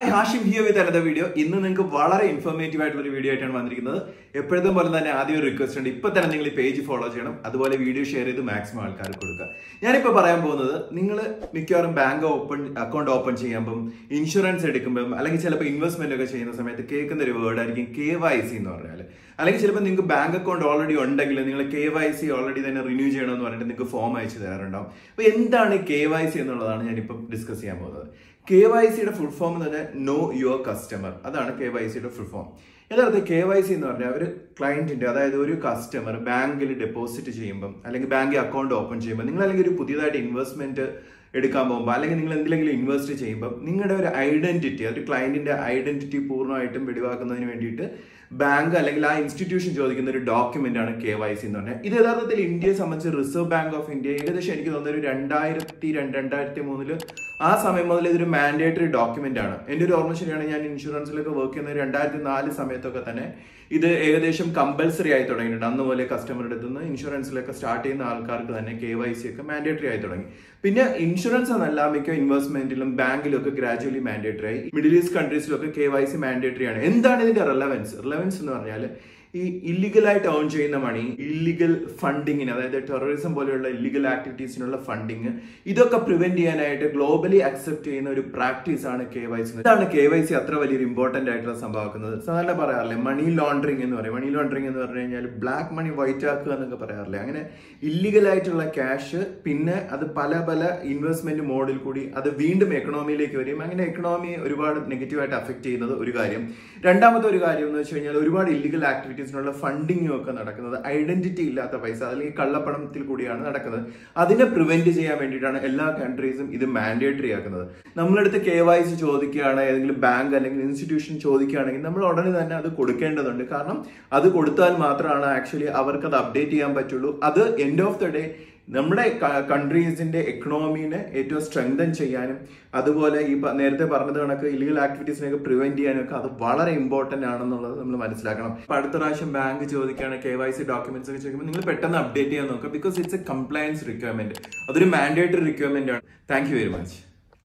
Hashim here with another video ഇന്ന് നിങ്ങൾക്ക് വളരെ ഇൻഫോർമേറ്റീവ് ആയിട്ടുള്ള ഒരു വീഡിയോ ആയിട്ടാണ് വന്നിരിക്കുന്നത് എപ്പോഴത്തെ പോലെ തന്നെ ആദ്യം ഒരു റിക്വസ്റ്റ് ഉണ്ട് ഇപ്പൊ തന്നെ നിങ്ങൾ ഈ പേജ് ഫോളോ ചെയ്യണം അതുപോലെ വീഡിയോ ഷെയർ ചെയ്ത് മാക്സിമം ആൾക്കാർക്ക് കൊടുക്കുക ഞാനിപ്പോൾ പറയാൻ പോകുന്നത് നിങ്ങൾ മിക്കവാറും ബാങ്ക് ഓപ്പൺ അക്കൗണ്ട് ഓപ്പൺ ചെയ്യുമ്പം ഇൻഷുറൻസ് എടുക്കുമ്പം അല്ലെങ്കിൽ ചിലപ്പോൾ ഇൻവെസ്റ്റ്മെന്റ് ഒക്കെ ചെയ്യുന്ന സമയത്ത് കേൾക്കുന്ന ഒരു വേർഡ് ആയിരിക്കും കെ വൈ സി എന്ന് പറഞ്ഞാൽ അല്ലെങ്കിൽ ചിലപ്പോൾ നിങ്ങൾക്ക് ബാങ്ക് അക്കൗണ്ട് ഓൾറെഡി ഉണ്ടെങ്കിൽ നിങ്ങൾ കെ വൈ സി ഓൾറെഡി തന്നെ റിന്യൂ ചെയ്യണമെന്ന് പറഞ്ഞിട്ട് നിങ്ങൾക്ക് ഫോം അയച്ചു തരാറുണ്ടാവും അപ്പോൾ എന്താണ് കെ വൈ സി എന്നുള്ളതാണ് ഞാനിപ്പം ഡിസ്കസ് ചെയ്യാൻ പോകുന്നത് കെ വൈ സിയുടെ ഫുൾ ഫോം എന്ന് പറഞ്ഞാൽ നോ യുവർ കസ്റ്റമർ അതാണ് കെ വൈ സിയുടെ ഫുൾ ഫോം യഥാർത്ഥത്തിൽ കെ വൈ സി എന്ന് പറഞ്ഞാൽ ഒരു ക്ലയന്റിന്റെ അതായത് ഒരു കസ്റ്റമർ ബാങ്കിൽ ഡെപ്പോസിറ്റ് ചെയ്യുമ്പം അല്ലെങ്കിൽ ബാങ്കിൽ അക്കൗണ്ട് ഓപ്പൺ ചെയ്യുമ്പോൾ നിങ്ങൾ അല്ലെങ്കിൽ ഒരു പുതിയതായിട്ട് ഇൻവെസ്റ്റ്മെന്റ് എടുക്കാൻ പോകുമ്പോൾ അല്ലെങ്കിൽ നിങ്ങൾ എന്തിലെങ്കിലും ഇൻവെസ്റ്റ് ചെയ്യുമ്പോൾ നിങ്ങളുടെ ഒരു ഐഡന്റിറ്റി ഒരു ക്ലയന്റിന്റെ ഐഡന്റിറ്റി പൂർണ്ണമായിട്ടും വെളിവാക്കുന്നതിന് വേണ്ടിയിട്ട് ബാങ്ക് അല്ലെങ്കിൽ ആ ഇൻസ്റ്റിറ്റ്യൂഷൻ ചോദിക്കുന്ന ഒരു ഡോക്യുമെന്റ് ആണ് കെ വൈ സി എന്ന് പറഞ്ഞാൽ ഇത് യഥാർത്ഥത്തിൽ ഇന്ത്യയെ സംബന്ധിച്ച് റിസർവ് ബാങ്ക് ഓഫ് ഇന്ത്യ ഏകദേശം എനിക്ക് തോന്നുന്നത് ഒരു രണ്ടായിരത്തി രണ്ട് രണ്ടായിരത്തി മൂന്നില് ആ സമയം മുതൽ ഇതൊരു മാൻഡേറ്ററി ഡോക്യുമെന്റ് ആണ് എൻ്റെ ഒരു ഓർമ്മ ശരിയാണ് ഞാൻ ഇൻഷുറൻസിലൊക്കെ വർക്ക് ചെയ്യുന്നത് രണ്ടായിരത്തി നാല് സമയത്തൊക്കെ തന്നെ ഇത് ഏകദേശം കമ്പൽസറി ആയി തുടങ്ങിയിട്ടുണ്ട് അന്ന് പോലെ കസ്റ്റമറുടെ അടുത്ത് നിന്ന് ഇൻഷുറൻസിലൊക്കെ സ്റ്റാർട്ട് ചെയ്യുന്ന ആൾക്കാർക്ക് തന്നെ കെ വൈ സി ഒക്കെ മാൻഡേറ്ററി ആയി തുടങ്ങി പിന്നെ ഇൻഷുറൻസ് എന്നല്ല മിക്ക ഇൻവെസ്റ്റ്മെന്റിലും ബാങ്കിലും ഒക്കെ ഗ്രാജുവലി മാൻഡേറ്ററി ആയി മിഡിൽ ഈസ്റ്റ് കൺട്രീസിലൊക്കെ കെ വൈ സി മാൻഡേറ്ററി ആണ് എന്താണ് ഇതിന്റെ റെലവൻസ് റെലവൻസ് എന്ന് പറഞ്ഞാൽ ഈ ഇല്ലീഗലായിട്ട് ഏൺ ചെയ്യുന്ന മണി ഇല്ലീഗൽ ഫണ്ടിങ്ങിന് അതായത് ടെററിസം പോലെയുള്ള ഇല്ലീഗൽ ആക്ടിവിറ്റീസിനുള്ള ഫണ്ടിങ് ഇതൊക്കെ പ്രിവെന്റ് ചെയ്യാനായിട്ട് ഗ്ലോബലി അക്സെപ്റ്റ് ചെയ്യുന്ന ഒരു പ്രാക്ടീസ് ആണ് കെ വൈ സി ഇതാണ് കെ വൈ സി അത്ര വലിയൊരു ഇമ്പോർട്ടന്റ് ആയിട്ടുള്ള സംഭവമാക്കുന്നത് സാധാരണ പറയാറില്ലേ മണി ലോണ്ടറിങ് എന്ന് പറയും മണി ലോണ്ടറിങ് എന്ന് പറഞ്ഞു കഴിഞ്ഞാൽ ബ്ലാക്ക് മണി വൈറ്റ് ആക്കുക എന്നൊക്കെ പറയാറില്ലേ അങ്ങനെ ഇല്ലീഗൽ ആയിട്ടുള്ള ക്യാഷ് പിന്നെ അത് പല പല ഇൻവെസ്റ്റ്മെന്റ് മോഡിൽ കൂടി അത് വീണ്ടും എക്കണോമിയിലേക്ക് വരും അങ്ങനെ എക്കണോമിയെ ഒരുപാട് നെഗറ്റീവായിട്ട് അഫക്ട് ചെയ്യുന്നത് ഒരു കാര്യം രണ്ടാമത്തെ ഒരു കാര്യം എന്ന് വെച്ച് കഴിഞ്ഞാൽ ഒരുപാട് ഇല്ലീഗൽ ആക്ടിവിറ്റീസിനുള്ള ഫണ്ടിങ്ങും ഒക്കെ നടക്കുന്നത് ഐഡന്റിറ്റി ഇല്ലാത്ത പൈസ അല്ലെങ്കിൽ കള്ളപ്പണത്തിൽ കൂടിയാണ് നടക്കുന്നത് അതിനെ പ്രിവെന്റ് ചെയ്യാൻ വേണ്ടിയിട്ടാണ് എല്ലാ കൺട്രീസും ഇത് മാൻഡേറ്ററി ആക്കുന്നത് നമ്മളെടുത്ത് കെ വൈ സി ചോദിക്കുകയാണ് ഏതെങ്കിലും ബാങ്ക് അല്ലെങ്കിൽ ഇൻസ്റ്റിറ്റ്യൂഷൻ ചോദിക്കുകയാണെങ്കിൽ നമ്മൾ ഉടനെ തന്നെ അത് കൊടുക്കേണ്ടതുണ്ട് കാരണം അത് കൊടുത്താൽ മാത്രമാണ് ആക്ച്വലി അവർക്ക് അത് അപ്ഡേറ്റ് ചെയ്യാൻ പറ്റുള്ളൂ അത് എൻഡ് ഓഫ് ദ ഡേ നമ്മുടെ കൺട്രീസിന്റെ എക്കണോമീനെ ഏറ്റവും സ്ട്രെങ്തൻ ചെയ്യാനും അതുപോലെ ഈ പ- നേരത്തെ പറഞ്ഞത് കണക്ക് ഇല്ലീഗൽ ആക്ടിവിറ്റീസിനെയൊക്കെ പ്രിവെന്റ് ചെയ്യാനും ഒക്കെ അത് വളരെ ഇമ്പോർട്ടന്റ് ആണെന്നുള്ളത് നമ്മൾ മനസ്സിലാക്കണം അപ്പൊ അടുത്ത പ്രാവശ്യം ബാങ്ക് ചോദിക്കുകയാണ് കെ വൈ സി ഡോക്യുമെന്റ്സ് ഒക്കെ ചോദിക്കുമ്പോൾ നിങ്ങൾ പെട്ടെന്ന് അപ്ഡേറ്റ് ചെയ്യാൻ നോക്കുക because it's a compliance requirement അതൊരു മാൻഡേറ്ററി റിക്വയർമെന്റ് ആണ് താങ്ക് യു വെരി മച്ച്